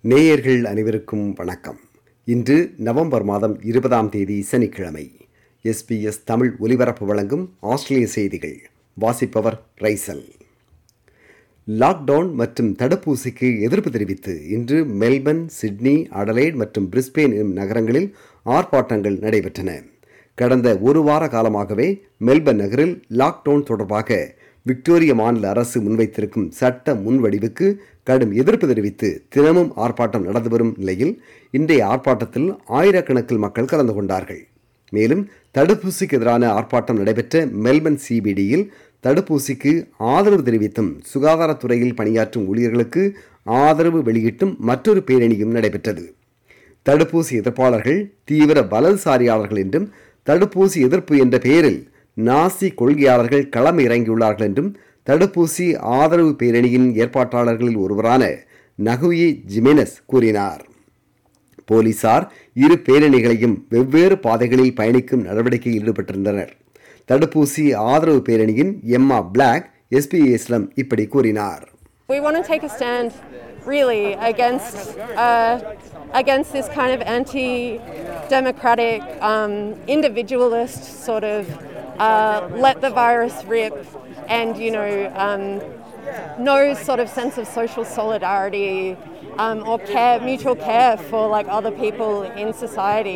நேயர்கள் அனைவருக்கும் வணக்கம் இன்று நவம்பர் மாதம் இருபதாம் தேதி சனிக்கிழமை எஸ்பிஎஸ் தமிழ் ஒலிபரப்பு வழங்கும் ஆஸ்திரேலிய செய்திகள் வாசிப்பவர் ரைசல் லாக்டவுன் மற்றும் தடுப்பூசிக்கு எதிர்ப்பு தெரிவித்து இன்று மெல்பர்ன் சிட்னி அடலைட் மற்றும் பிரிஸ்பேன் என்னும் நகரங்களில் ஆர்ப்பாட்டங்கள் நடைபெற்றன கடந்த ஒரு வார காலமாகவே மெல்பர்ன் நகரில் லாக்டவுன் தொடர்பாக விக்டோரிய மாநில அரசு முன்வைத்திருக்கும் சட்ட முன்வடிவுக்கு கடும் எதிர்ப்பு தெரிவித்து தினமும் ஆர்ப்பாட்டம் நடந்து வரும் நிலையில் இன்றைய ஆர்ப்பாட்டத்தில் ஆயிரக்கணக்கில் மக்கள் கலந்து கொண்டார்கள் மேலும் தடுப்பூசிக்கு எதிரான ஆர்ப்பாட்டம் நடைபெற்ற மெல்பர்ன் சிபிடியில் தடுப்பூசிக்கு ஆதரவு தெரிவித்தும் சுகாதாரத்துறையில் பணியாற்றும் ஊழியர்களுக்கு ஆதரவு வெளியிட்டும் மற்றொரு பேரணியும் நடைபெற்றது தடுப்பூசி எதிர்ப்பாளர்கள் தீவிர வலதுசாரியாளர்கள் என்றும் தடுப்பூசி எதிர்ப்பு என்ற பெயரில் நாசி கொள்கையாளர்கள் களம் இறங்கியுள்ளார்கள் என்றும் தடுப்பூசி ஆதரவு பேரணியின் ஏற்பாட்டாளர்களில் ஒருவரான நகுயி ஜிமெனஸ் கூறினார் போலீசார் இரு பேரணிகளையும் வெவ்வேறு பாதைகளில் பயணிக்கும் நடவடிக்கையில் ஈடுபட்டிருந்தனர் தடுப்பூசி ஆதரவு பேரணியின் எம்மா பிளாக் எஸ்பிஎஸ்லம் இப்படி கூறினார் We want to take a stand really against uh, against this kind of anti-democratic, um, individualist sort of uh, let the virus rip, and you know um, no sort of sense of social solidarity um, or care, mutual care for like other people in society.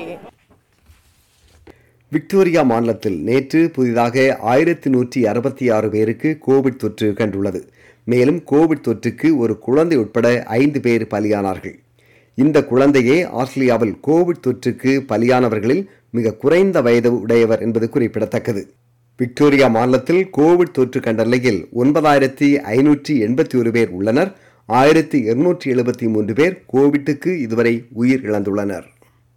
Victoria மாநிலத்தில் நேற்று புதிதாக ஆயிரத்தி நூற்றி அறுபத்தி ஆறு பேருக்கு Covid தொற்று கண்டுள்ளது மேலும் கோவிட் தொற்றுக்கு ஒரு குழந்தை உட்பட ஐந்து பேர் பலியானார்கள் இந்த குழந்தையே ஆஸ்திரேலியாவில் கோவிட் தொற்றுக்கு பலியானவர்களில் மிக குறைந்த வயது உடையவர் என்பது குறிப்பிடத்தக்கது விக்டோரியா மாநிலத்தில் கோவிட் தொற்று கண்ட நிலையில் ஒன்பதாயிரத்தி ஐநூற்றி எண்பத்தி ஒரு பேர் உள்ளனர் ஆயிரத்தி இருநூற்றி எழுபத்தி மூன்று பேர் கோவிட்டுக்கு இதுவரை உயிர் இழந்துள்ளனர்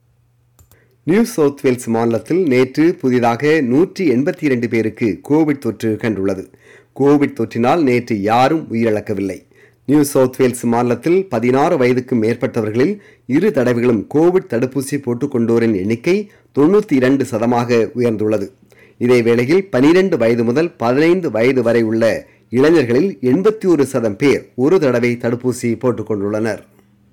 நியூ சவுத் வேல்ஸ் மாநிலத்தில் நேற்று புதிதாக நூற்றி எண்பத்தி இரண்டு பேருக்கு கோவிட் தொற்று கண்டுள்ளது கோவிட் தொற்றினால் நேற்று யாரும் உயிரிழக்கவில்லை நியூ சவுத் வேல்ஸ் மாநிலத்தில் பதினாறு வயதுக்கும் மேற்பட்டவர்களில் இரு தடவைகளும் கோவிட் தடுப்பூசி போட்டுக்கொண்டோரின் எண்ணிக்கை தொண்ணூற்றி இரண்டு சதமாக உயர்ந்துள்ளது இதேவேளையில் பனிரெண்டு வயது முதல் பதினைந்து வயது வரை உள்ள இளைஞர்களில் எண்பத்தி ஒரு சதம் பேர் ஒரு தடவை தடுப்பூசி போட்டுக்கொண்டுள்ளனர்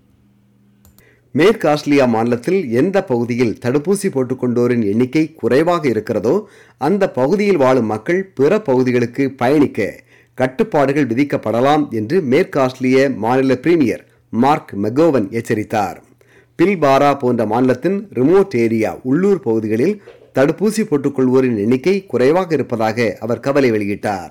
மேற்கு ஆஸ்திரேலியா மாநிலத்தில் எந்த பகுதியில் தடுப்பூசி போட்டுக்கொண்டோரின் எண்ணிக்கை குறைவாக இருக்கிறதோ அந்த பகுதியில் வாழும் மக்கள் பிற பகுதிகளுக்கு பயணிக்க கட்டுப்பாடுகள் விதிக்கப்படலாம் என்று மேற்கு ஆஸ்திரேலிய மாநில பிரீமியர் மார்க் மெகோவன் எச்சரித்தார் பில்பாரா போன்ற மாநிலத்தின் ரிமோட் ஏரியா உள்ளூர் பகுதிகளில் தடுப்பூசி போட்டுக்கொள்வோரின் எண்ணிக்கை குறைவாக இருப்பதாக அவர் கவலை வெளியிட்டார்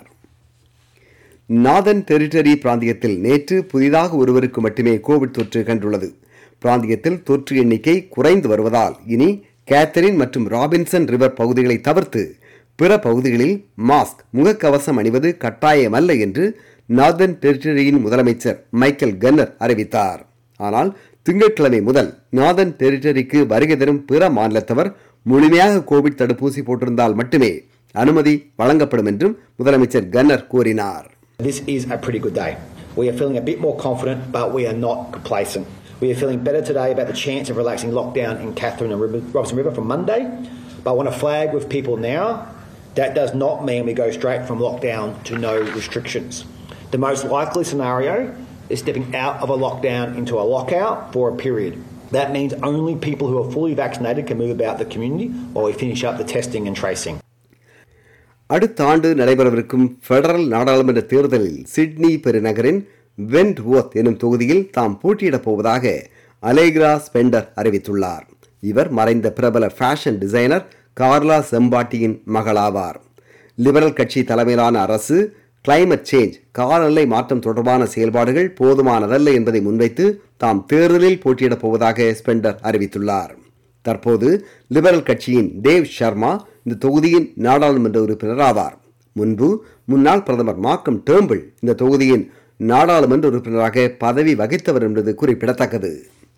நாதன் டெரிட்டரி பிராந்தியத்தில் நேற்று புதிதாக ஒருவருக்கு மட்டுமே கோவிட் தொற்று கண்டுள்ளது பிராந்தியத்தில் தொற்று எண்ணிக்கை குறைந்து வருவதால் இனி கேத்தரின் மற்றும் ராபின்சன் ரிவர் பகுதிகளை தவிர்த்து பிற பகுதிகளில் மாஸ்க் முகக்கவசம் அணிவது கட்டாயமல்ல என்று நார்தன் டெரிட்டரியின் முதலமைச்சர் மைக்கேல் கன்னர் அறிவித்தார் ஆனால் திங்கட்கிழமை முதல் நார்தன் டெரிட்டரிக்கு வருகை தரும் பிற மாநிலத்தவர் முழுமையாக கோவிட் தடுப்பூசி போட்டிருந்தால் மட்டுமே அனுமதி வழங்கப்படும் என்றும் முதலமைச்சர் கன்னர் கூறினார் This is a pretty good day. We are feeling a bit more confident, but we are not complacent. We are feeling better today about the chance of relaxing lockdown in Catherine and Robson River from Monday. But I want to flag with people now that does not mean we go straight from lockdown to no restrictions. The most likely scenario is stepping out of a lockdown into a lockout for a period. That means only people who are fully vaccinated can move about the community while we finish up the testing and tracing. அடுத்த ஆண்டு நடைபெறவிருக்கும் federal நாடாளுமன்ற தேர்தலில் Sydney பெருநகரின் vent oath எனும் தொகுதியில் தாம் போட்டியிடப் போவதாக Allegra Splendor அறிவித்துள்ளார் இவர் மறைந்த பிரபல ஃபேஷன் டிசைனர் கார்லா செம்பாட்டியின் மகளாவார் லிபரல் கட்சி தலைமையிலான அரசு கிளைமேட் சேஞ்ச் காலநிலை மாற்றம் தொடர்பான செயல்பாடுகள் போதுமானதல்ல என்பதை முன்வைத்து தாம் தேர்தலில் போட்டியிடப் போவதாக ஸ்பெண்டர் அறிவித்துள்ளார் தற்போது லிபரல் கட்சியின் தேவ் சர்மா இந்த தொகுதியின் நாடாளுமன்ற உறுப்பினர் ஆவார் முன்பு முன்னாள் பிரதமர் மார்க்கம் டேம்பிள் இந்த தொகுதியின் நாடாளுமன்ற உறுப்பினராக பதவி வகித்தவர் என்பது குறிப்பிடத்தக்கது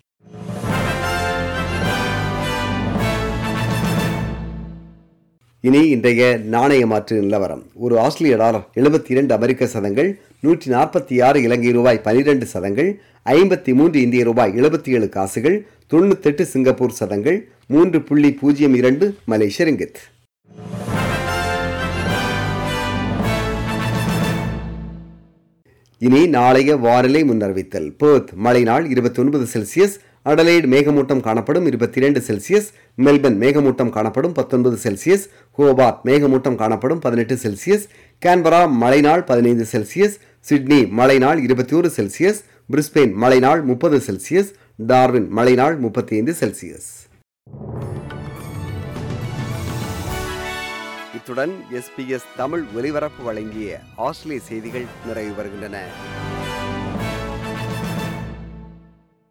இனி இன்றைய நாணய மாற்று நிலவரம் ஒரு ஆஸ்திரேலிய டாலர் எழுபத்தி இரண்டு அமெரிக்க சதங்கள் நூற்றி நாற்பத்தி ஆறு இலங்கை ரூபாய் பனிரெண்டு சதங்கள் ஐம்பத்தி மூன்று இந்திய ரூபாய் எழுபத்தி ஏழு காசுகள் தொண்ணூத்தெட்டு சிங்கப்பூர் சதங்கள் மூன்று புள்ளி பூஜ்ஜியம் இரண்டு மலேசிய ரிங்கித் இனி நாளைய வானிலை முன்னறிவித்தல் பேர்த் மழை நாள் இருபத்தி ஒன்பது செல்சியஸ் அடலைட் மேகமூட்டம் காணப்படும் இருபத்தி இரண்டு செல்சியஸ் மெல்பர்ன் மேகமூட்டம் காணப்படும் பத்தொன்பது செல்சியஸ் ஹோபார்ட் மேகமூட்டம் காணப்படும் பதினெட்டு செல்சியஸ் கேன்பரா மழை நாள் பதினைந்து செல்சியஸ் சிட்னி மழை நாள் இருபத்தி ஒரு செல்சியஸ் பிரிஸ்பெயின் மழை நாள் முப்பது செல்சியஸ் டார்வின் மழை நாள் முப்பத்தி ஐந்து செல்சியஸ் இத்துடன் எஸ்பிஎஸ் தமிழ் ஒலிபரப்பு வழங்கிய ஆஸ்திரேலிய செய்திகள் நிறைவு வருகின்றன